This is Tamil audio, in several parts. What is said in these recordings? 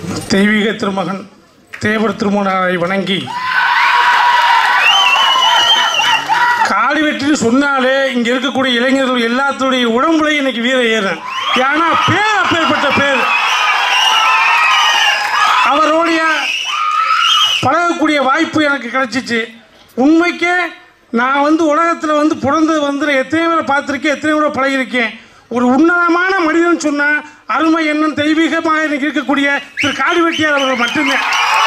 தெய்வீக திருமகன் தேவர் திருமணரை வணங்கி காளி வெற்றின்னு சொன்னாலே இங்கே இருக்கக்கூடிய இளைஞர்கள் எல்லாத்துடைய உடம்புலையும் இன்னைக்கு வீர ஏறும் ஏன்னா பேர் அப்பேற்பட்ட பேர் அவருடைய பழகக்கூடிய வாய்ப்பு எனக்கு கிடைச்சிச்சு உண்மைக்கே நான் வந்து உலகத்தில் வந்து பிறந்து வந்து எத்தனை பேரை பார்த்துருக்கேன் எத்தனை பேரை பழகியிருக்கேன் ஒரு உன்னதமான மனிதன் சொன்னால் அருமை என்னும் தெய்வீகமாக எனக்கு இருக்கக்கூடிய திரு காளிவெட்டியார் அவர்கள் மட்டும்தான்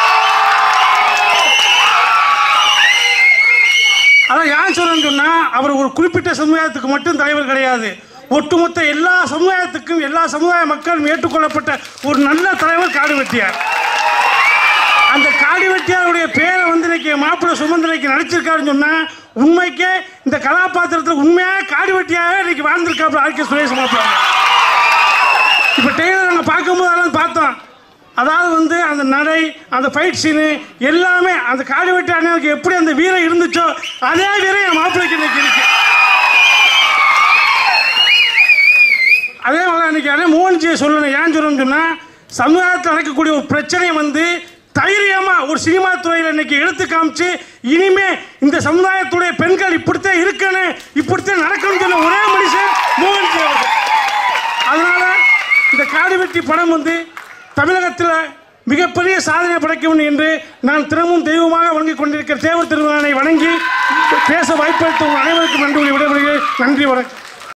அதான் ஏன் சொல்றேன்னு சொன்னால் அவர் ஒரு குறிப்பிட்ட சமுதாயத்துக்கு மட்டும் தலைவர் கிடையாது ஒட்டுமொத்த எல்லா சமுதாயத்துக்கும் எல்லா சமுதாய மக்களும் ஏற்றுக்கொள்ளப்பட்ட ஒரு நல்ல தலைவர் காடு வெட்டியார் அந்த காடி வெட்டியாருடைய பேரை வந்து இன்னைக்கு மாப்பிள்ளை சுமந்திரைக்கு நடிச்சிருக்காருன்னு சொன்னால் உண்மைக்கே இந்த கதாபாத்திரத்தில் உண்மையாக காடி வெட்டியாவே இன்னைக்கு வாழ்ந்திருக்காப்புல ஆர்கே சுரேஷ் மாப்பிள்ளை இப்போ டெய்லர் நாங்கள் பார்க்கும்போது அதெல்லாம் பார்த்தோம் அதாவது வந்து அந்த நடை அந்த ஃபைட் சீனு எல்லாமே அந்த காடி வெட்டி அண்ணனுக்கு எப்படி அந்த வீரம் இருந்துச்சோ அதே வீரம் என் மாப்பிள்ளைக்கு இன்னைக்கு இருக்கு அதே மாதிரி அன்னைக்கு அதே மோகன்ஜியை சொல்லணும் ஏன் சொல்லணும்னு சொன்னால் சமுதாயத்தில் நடக்கக்கூடிய ஒரு பிரச்சனையை வந்து தைரியமாக ஒரு சினிமா துறையில் இன்னைக்கு எடுத்து காமிச்சு இனிமே இந்த சமுதாயத்துடைய பெண்கள் இப்படித்தான் இருக்கணும் இப்படித்தான் நடக்கணும்னு சொன்ன ஒரே மனுஷன் மோகன்ஜி அவர்கள் அதனால இந்த காடு வெட்டி படம் வந்து தமிழகத்தில் மிகப்பெரிய சாதனை படைக்கும் என்று நான் தினமும் தெய்வமாக வணங்கிக் கொண்டிருக்கிற தேவர் திருமகனை வணங்கி பேச வாய்ப்பளித்த உங்கள் அனைவருக்கும் நன்றி விடைபெறுகிறேன் நன்றி வணக்கம்